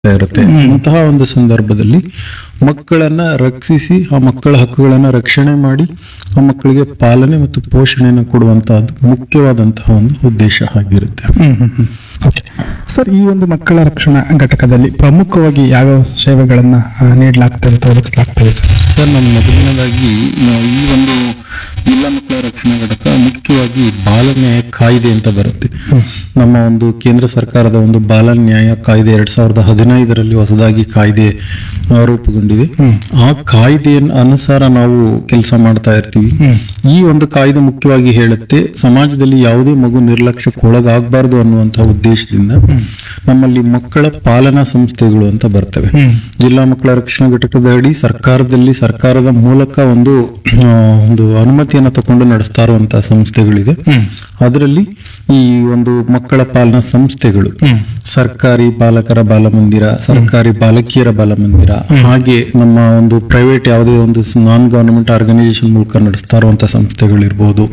ಇರುತ್ತೆ ಇಂತಹ ಒಂದು ಸಂದರ್ಭದಲ್ಲಿ ಮಕ್ಕಳನ್ನ ರಕ್ಷಿಸಿ ಆ ಮಕ್ಕಳ ಹಕ್ಕುಗಳನ್ನ ರಕ್ಷಣೆ ಮಾಡಿ ಆ ಮಕ್ಕಳಿಗೆ ಪಾಲನೆ ಮತ್ತು ಪೋಷಣೆಯನ್ನು ಕೊಡುವಂತಹದ್ದು ಮುಖ್ಯವಾದಂತಹ ಒಂದು ಉದ್ದೇಶ ಆಗಿರುತ್ತೆ ಹ್ಮ್ ಹ್ಮ್ ಹ್ಮ್ ಓಕೆ ಸರ್ ಈ ಒಂದು ಮಕ್ಕಳ ರಕ್ಷಣಾ ಘಟಕದಲ್ಲಿ ಪ್ರಮುಖವಾಗಿ ಯಾವ್ಯಾವ ಸೇವೆಗಳನ್ನ ಆ, ನೀಡಲಾಗ್ತದೆ ಅಂತ ಒದಗಿಸಲಾಗ್ತದೆ ಸರ್ ಸರ್ ನಮ್ಮ ಮೊದಲನೇದಾಗಿ ನಾವು ಈ ಒಂದು ಜಿಲ್ಲಾ ಮಕ್ಕಳ ರಕ್ಷಣಾ ಘಟಕ ಮುಖ್ಯವಾಗಿ ಬಾಲ ನ್ಯಾಯ ಕಾಯ್ದೆ ಅಂತ ಬರುತ್ತೆ ನಮ್ಮ ಒಂದು ಕೇಂದ್ರ ಸರ್ಕಾರದ ಒಂದು ಬಾಲ ನ್ಯಾಯ ಕಾಯ್ದೆ ಎರಡ್ ಸಾವಿರದ ಹದಿನೈದರಲ್ಲಿ ಹೊಸದಾಗಿ ಕಾಯ್ದೆ ಆ, ರೂಪುಗೊಂಡಿದೆ ಆ ಕಾಯ್ದೆಯ ಅನುಸಾರ ನಾವು ಕೆಲಸ ಮಾಡ್ತಾ ಇರ್ತೀವಿ ಈ ಒಂದು ಕಾಯ್ದೆ ಮುಖ್ಯವಾಗಿ ಹೇಳುತ್ತೆ ಸಮಾಜದಲ್ಲಿ ಯಾವುದೇ ಮಗು ನಿರ್ಲಕ್ಷ್ಯಕ್ಕೆ ಒಳಗಾಗಬಾರ್ದು ಅನ್ನುವಂತಹ ಉದ್ದೇಶದಿಂದ ನಮ್ಮಲ್ಲಿ ಮಕ್ಕಳ ಪಾಲನಾ ಸಂಸ್ಥೆಗಳು ಅಂತ ಬರ್ತವೆ ಜಿಲ್ಲಾ ಮಕ್ಕಳ ರಕ್ಷಣಾ ಘಟಕದ ಅಡಿ ಸರ್ಕಾರದಲ್ಲಿ ಸರ್ಕಾರದ ಮೂಲಕ ಒಂದು ಆ, ಒಂದು ಅನುಮತಿಯನ್ನು ತಗೊಂಡು ನಡೆಸ್ತಾ ಇರುವಂತಹ ಸಂಸ್ಥೆಗಳಿದೆ ಅದರಲ್ಲಿ ಈ ಒಂದು ಮಕ್ಕಳ ಪಾಲನಾ ಸಂಸ್ಥೆಗಳು ಸರ್ಕಾರಿ ಬಾಲಕರ ಬಾಲಮಂದಿರ ಸರ್ಕಾರಿ ಬಾಲಕಿಯರ ಬಾಲಮಂದಿರ ಹಾಗೆ ನಮ್ಮ ಒಂದು ಪ್ರೈವೇಟ್ ಯಾವುದೇ ಒಂದು ನಾನ್ ಗವರ್ನಮೆಂಟ್ ಆರ್ಗನೈಸೇಷನ್ ಮೂಲಕ ನಡೆಸ್ತಾ ಇರುವಂತಹ ಸಂಸ್ಥೆಗಳಿರ್ಬೋದು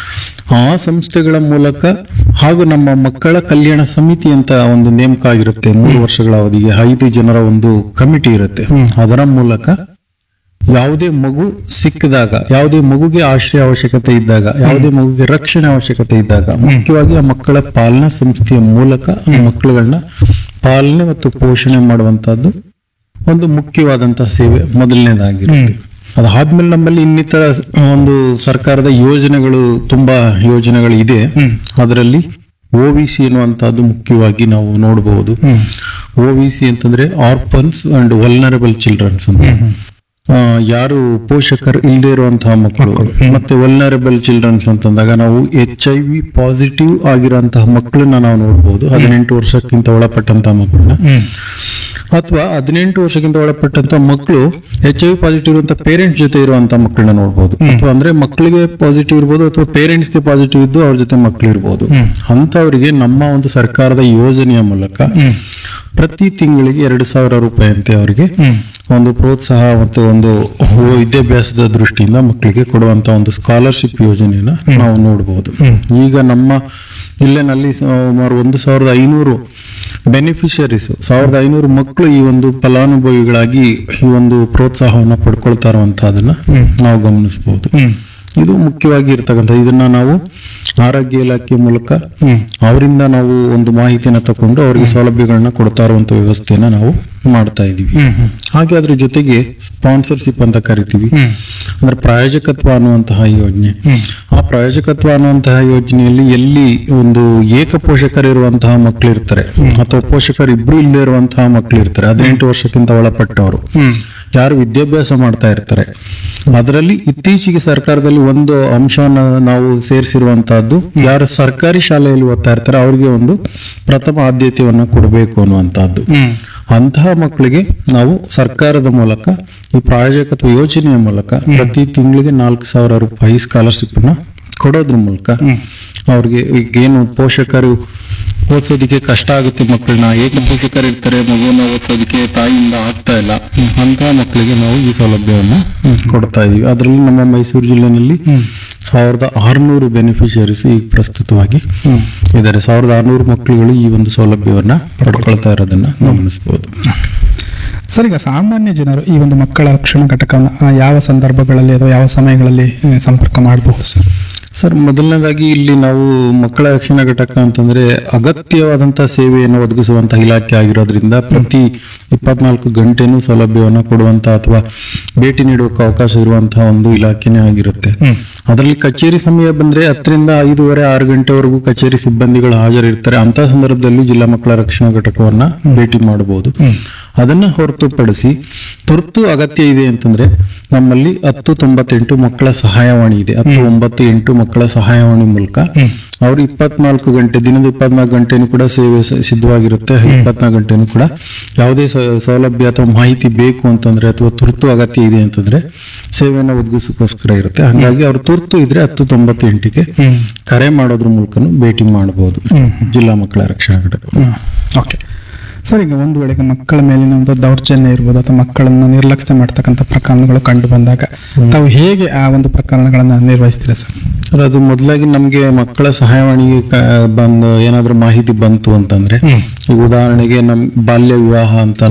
ಆ ಸಂಸ್ಥೆಗಳ ಮೂಲಕ ಹಾಗೂ ನಮ್ಮ ಮಕ್ಕಳ ಕಲ್ಯಾಣ ಸಮಿತಿ ಅಂತ ಒಂದು ನೇಮಕ ಆಗಿರುತ್ತೆ ಮೂರು ವರ್ಷಗಳ ಅವಧಿಗೆ ಐದು ಜನರ ಒಂದು ಕಮಿಟಿ ಇರುತ್ತೆ ಅದರ ಮೂಲಕ ಯಾವುದೇ ಮಗು ಸಿಕ್ಕಿದಾಗ ಯಾವುದೇ ಮಗುಗೆ ಆಶ್ರಯ ಅವಶ್ಯಕತೆ ಇದ್ದಾಗ ಯಾವುದೇ ಮಗುಗೆ ರಕ್ಷಣೆ ಅವಶ್ಯಕತೆ ಇದ್ದಾಗ ಮುಖ್ಯವಾಗಿ ಆ ಮಕ್ಕಳ ಪಾಲನಾ ಸಂಸ್ಥೆಯ ಮೂಲಕ ಆ ಮಕ್ಕಳುಗಳನ್ನ ಪಾಲನೆ ಮತ್ತು ಪೋಷಣೆ ಮಾಡುವಂತಹದ್ದು ಒಂದು ಮುಖ್ಯವಾದಂತಹ ಸೇವೆ ಮೊದಲನೇದಾಗಿರುತ್ತೆ ಅದಾದ್ಮೇಲೆ ನಮ್ಮಲ್ಲಿ ಇನ್ನಿತರ ಒಂದು ಸರ್ಕಾರದ ಯೋಜನೆಗಳು ತುಂಬಾ ಯೋಜನೆಗಳು ಇದೆ ಅದರಲ್ಲಿ ಒ ವಿ ಸಿ ಎನ್ನುವಂತಹದ್ದು ಮುಖ್ಯವಾಗಿ ನಾವು ನೋಡಬಹುದು ಒ ವಿ ಸಿ ಅಂತಂದ್ರೆ ಆರ್ಪನ್ಸ್ ಅಂಡ್ ವಲ್ನರಬಲ್ ಚಿಲ್ಡ್ರನ್ಸ್ ಅಂತ ಆ, ಯಾರು ಪೋಷಕರು ಇಲ್ಲದೆ ಇರುವಂತಹ ಮಕ್ಕಳು ಮತ್ತೆ ವಲ್ನರಬಲ್ ಚಿಲ್ಡ್ರನ್ಸ್ ಅಂತಂದಾಗ ನಾವು ಎಚ್ ಐ ವಿ ಪಾಸಿಟಿವ್ ಆಗಿರುವಂತಹ ಮಕ್ಕಳನ್ನ ನಾವು ನೋಡಬಹುದು ಹದಿನೆಂಟು ವರ್ಷಕ್ಕಿಂತ ಒಳಪಟ್ಟಂತಹ ಮಕ್ಕಳನ್ನ ಅಥವಾ ಹದಿನೆಂಟು ವರ್ಷಕ್ಕಿಂತ ಒಳಪಟ್ಟಂತ ಮಕ್ಕಳು ಎಚ್ ಐ ವಿ ಪಾಸಿಟಿವ್ ಇರುವಂತ ಪೇರೆಂಟ್ಸ್ ಜೊತೆ ಇರುವಂತ ಮಕ್ಕಳನ್ನ ನೋಡಬಹುದು ಅಥವಾ ಅಂದ್ರೆ ಮಕ್ಕಳಿಗೆ ಪಾಸಿಟಿವ್ ಇರ್ಬೋದು ಅಥವಾ ಪೇರೆಂಟ್ಸ್ ಗೆ ಪಾಸಿಟಿವ್ ಇದ್ದು ಅವ್ರ ಜೊತೆ ಮಕ್ಕಳು ಇರ್ಬೋದು ಅಂತವರಿಗೆ ನಮ್ಮ ಒಂದು ಸರ್ಕಾರದ ಯೋಜನೆಯ ಮೂಲಕ ಪ್ರತಿ ತಿಂಗಳಿಗೆ ಎರಡು ಸಾವಿರ ರೂಪಾಯಿ ಅಂತೆ ಅವರಿಗೆ ಒಂದು ಪ್ರೋತ್ಸಾಹ ಮತ್ತು ಒಂದು ವಿದ್ಯಾಭ್ಯಾಸದ ದೃಷ್ಟಿಯಿಂದ ಮಕ್ಕಳಿಗೆ ಕೊಡುವಂತ ಒಂದು ಸ್ಕಾಲರ್ಶಿಪ್ ಯೋಜನೆಯನ್ನ ನಾವು ನೋಡಬಹುದು ಈಗ ನಮ್ಮ ಇಲ್ಲಿನಲ್ಲಿ ಸುಮಾರು ಒಂದು ಸಾವಿರದ ಐನೂರು ಬೆನಿಫಿಷರೀಸ್ ಸಾವಿರದ ಐನೂರು ಮಕ್ಕಳು ಈ ಒಂದು ಫಲಾನುಭವಿಗಳಾಗಿ ಈ ಒಂದು ಪ್ರೋತ್ಸಾಹವನ್ನ ಪಡ್ಕೊಳ್ತಾ ಇರುವಂತಹದನ್ನ ನಾವು ಗಮನಿಸಬಹುದು ಇದು ಮುಖ್ಯವಾಗಿ ಇರ್ತಕ್ಕಂಥ ಇದನ್ನ ನಾವು ಆರೋಗ್ಯ ಇಲಾಖೆ ಮೂಲಕ ಅವರಿಂದ ನಾವು ಒಂದು ಮಾಹಿತಿಯನ್ನ ತಕೊಂಡು ಅವರಿಗೆ ಸೌಲಭ್ಯಗಳನ್ನ ಕೊಡ್ತಾ ಇರುವಂತ ವ್ಯವಸ್ಥೆಯನ್ನ ನಾವು ಮಾಡ್ತಾ ಇದೀವಿ ಹಾಗೆ ಅದ್ರ ಜೊತೆಗೆ ಸ್ಪಾನ್ಸರ್ಶಿಪ್ ಅಂತ ಕರಿತೀವಿ ಅಂದ್ರೆ ಪ್ರಾಯೋಜಕತ್ವ ಅನ್ನುವಂತಹ ಯೋಜನೆ ಆ ಪ್ರಾಯೋಜಕತ್ವ ಅನ್ನುವಂತಹ ಯೋಜನೆಯಲ್ಲಿ ಎಲ್ಲಿ ಒಂದು ಏಕ ಪೋಷಕರಿರುವಂತಹ ಮಕ್ಕಳು ಇರ್ತಾರೆ ಅಥವಾ ಪೋಷಕರು ಇಬ್ರು ಇಲ್ಲದೆ ಇರುವಂತಹ ಮಕ್ಕಳು ಇರ್ತಾರೆ ಹದಿನೆಂಟು ವರ್ಷಕ್ಕಿಂತ ಒಳಪಟ್ಟವರು ಯಾರು ವಿದ್ಯಾಭ್ಯಾಸ ಮಾಡ್ತಾ ಇರ್ತಾರೆ ಅದರಲ್ಲಿ ಇತ್ತೀಚೆಗೆ ಸರ್ಕಾರದಲ್ಲಿ ಒಂದು ಅಂಶವನ್ನ ನಾವು ಸೇರಿಸಿರುವಂತಹದ್ದು ಯಾರು ಸರ್ಕಾರಿ ಶಾಲೆಯಲ್ಲಿ ಓದ್ತಾ ಇರ್ತಾರೆ ಅವ್ರಿಗೆ ಒಂದು ಪ್ರಥಮ ಆದ್ಯತೆಯನ್ನ ಕೊಡಬೇಕು ಅನ್ನುವಂತಹದ್ದು ಅಂತಹ ಮಕ್ಕಳಿಗೆ ನಾವು ಸರ್ಕಾರದ ಮೂಲಕ ಈ ಪ್ರಾಯೋಜಕತ್ವ ಯೋಜನೆಯ ಮೂಲಕ ಪ್ರತಿ ತಿಂಗಳಿಗೆ ನಾಲ್ಕು ಸಾವಿರ ರೂಪಾಯಿ ಸ್ಕಾಲರ್ಶಿಪ್ ನ ಕೊಡೋದ್ರ ಮೂಲಕ ಅವ್ರಿಗೆ ಏನು ಪೋಷಕರು ಓದಿಸೋದಕ್ಕೆ ಕಷ್ಟ ಆಗುತ್ತೆ ಮಕ್ಕಳನ್ನ ಏಕ ಪೋಷಕರು ಇರ್ತಾರೆ ಮಗುವನ್ನ ಓದಿಸೋದಕ್ಕೆ ತಾಯಿಯಿಂದ ಆಗ್ತಾ ಇಲ್ಲ ಅಂತಹ ಮಕ್ಕಳಿಗೆ ನಾವು ಈ ಸೌಲಭ್ಯವನ್ನ ಕೊಡ್ತಾ ಇದೀವಿ ಅದರಲ್ಲಿ ನಮ್ಮ ಮೈಸೂರು ಜಿಲ್ಲೆನಲ್ಲಿ ಸಾವಿರದ ಆರುನೂರು ಬೆನಿಫಿಷರೀಸ್ ಈಗ ಪ್ರಸ್ತುತವಾಗಿ ಇದ್ದಾರೆ ಸಾವಿರದ ಆರುನೂರು ಮಕ್ಕಳುಗಳು ಈ ಒಂದು ಸೌಲಭ್ಯವನ್ನ ಪಡ್ಕೊಳ್ತಾ ಇರೋದನ್ನ ಗಮನಿಸಬಹುದು ಸರ್ ಈಗ ಸಾಮಾನ್ಯ ಜನರು ಈ ಒಂದು ಮಕ್ಕಳ ರಕ್ಷಣಾ ಘಟಕವನ್ನು ಆ, ಯಾವ ಸಂದರ್ಭಗಳಲ್ಲಿ ಅಥವಾ ಯಾವ ಸಮಯಗಳಲ್ಲಿ ಆ, ಸಂಪರ್ಕ ಮಾಡಬಹುದು ಸರ್ ಸರ್ ಮೊದಲನೇದಾಗಿ ಇಲ್ಲಿ ನಾವು ಮಕ್ಕಳ ರಕ್ಷಣಾ ಘಟಕ ಅಂತಂದ್ರೆ ಅಗತ್ಯವಾದಂತಹ ಸೇವೆಯನ್ನು ಒದಗಿಸುವಂತಹ ಇಲಾಖೆ ಆಗಿರೋದ್ರಿಂದ ಪ್ರತಿ ಇಪ್ಪತ್ನಾಲ್ಕು ಗಂಟೆನೂ ಸೌಲಭ್ಯವನ್ನು ಕೊಡುವಂತ ಅಥವಾ ಭೇಟಿ ನೀಡುವಕ್ಕೆ ಅವಕಾಶ ಇರುವಂತಹ ಒಂದು ಇಲಾಖೆನೇ ಆಗಿರುತ್ತೆ ಅದರಲ್ಲಿ ಕಚೇರಿ ಸಮಯ ಬಂದ್ರೆ ಹತ್ತರಿಂದ ಐದೂವರೆ ಆರು ಗಂಟೆವರೆಗೂ ಕಚೇರಿ ಸಿಬ್ಬಂದಿಗಳು ಹಾಜರಿರ್ತಾರೆ ಅಂತ ಸಂದರ್ಭದಲ್ಲಿ ಜಿಲ್ಲಾ ಮಕ್ಕಳ ರಕ್ಷಣಾ ಘಟಕವನ್ನ ಭೇಟಿ ಮಾಡಬಹುದು ಅದನ್ನ ಹೊರತುಪಡಿಸಿ ತುರ್ತು ಅಗತ್ಯ ಇದೆ ಅಂತಂದ್ರೆ ನಮ್ಮಲ್ಲಿ ಹತ್ತು ತೊಂಬತ್ತೆಂಟು ಮಕ್ಕಳ ಸಹಾಯವಾಣಿ ಇದೆ ಹತ್ತು ಒಂಬತ್ತು ಎಂಟು ಮಕ್ಕಳ ಸಹಾಯವಾಣಿ ಮೂಲಕ ಅವರು ಇಪ್ಪತ್ನಾಲ್ಕು ಗಂಟೆ ದಿನದ ಇಪ್ಪತ್ನಾಲ್ಕು ಗಂಟೆನೂ ಕೂಡ ಸೇವೆ ಸ- ಸಿದ್ಧವಾಗಿರುತ್ತೆ ಇಪ್ಪತ್ನಾಲ್ಕು ಗಂಟೆನೂ ಕೂಡ ಯಾವುದೇ ಸ- ಸೌಲಭ್ಯ ಅಥವಾ ಮಾಹಿತಿ ಬೇಕು ಅಂತಂದ್ರೆ ಅಥವಾ ತುರ್ತು ಅಗತ್ಯ ಇದೆ ಅಂತಂದ್ರೆ ಸೇವೆಯನ್ನು ಒದಗಿಸೋಕ್ಕೋಸ್ಕರ ಇರುತ್ತೆ ಹಾಗಾಗಿ ಅವ್ರು ತುರ್ತು ಇದ್ರೆ ಹತ್ತು ತೊಂಬತ್ತೆಂಟಿಗೆ ಕರೆ ಮಾಡೋದ್ರ ಮೂಲಕನೂ ಭೇಟಿ ಮಾಡಬಹುದು ಜಿಲ್ಲಾ ಮಕ್ಕಳ ರಕ್ಷಣಾ ಘಟಕ ಓಕೆ ಸರ್ ಈಗ ಒಂದು ವೇಳೆಗೆ ಮಕ್ಕಳ ಮೇಲಿನ ಒಂದು ದೌರ್ಜನ್ಯ ಇರ್ಬೋದು ಅಥವಾ ಮಕ್ಕಳನ್ನು ನಿರ್ಲಕ್ಷ್ಯ ಮಾಡ್ತಕ್ಕಂಥ ಪ್ರಕರಣಗಳು ಕಂಡು ಬಂದಾಗ ತಾವು ಹೇಗೆ ಆ ಒಂದು ಪ್ರಕರಣಗಳನ್ನ ನಿರ್ವಹಿಸ್ತೀರಾ ಸರ್ ಸರ್ ಅದು ಮೊದಲಾಗಿ ನಮ್ಗೆ ಮಕ್ಕಳ ಸಹಾಯವಾಣಿಗೆ ಕ- ಬಂದು ಏನಾದ್ರೂ ಮಾಹಿತಿ ಬಂತು ಅಂತಂದ್ರೆ ಈಗ ಉದಾಹರಣೆಗೆ ನಮ್ ಬಾಲ್ಯ ವಿವಾಹ ಅಂತ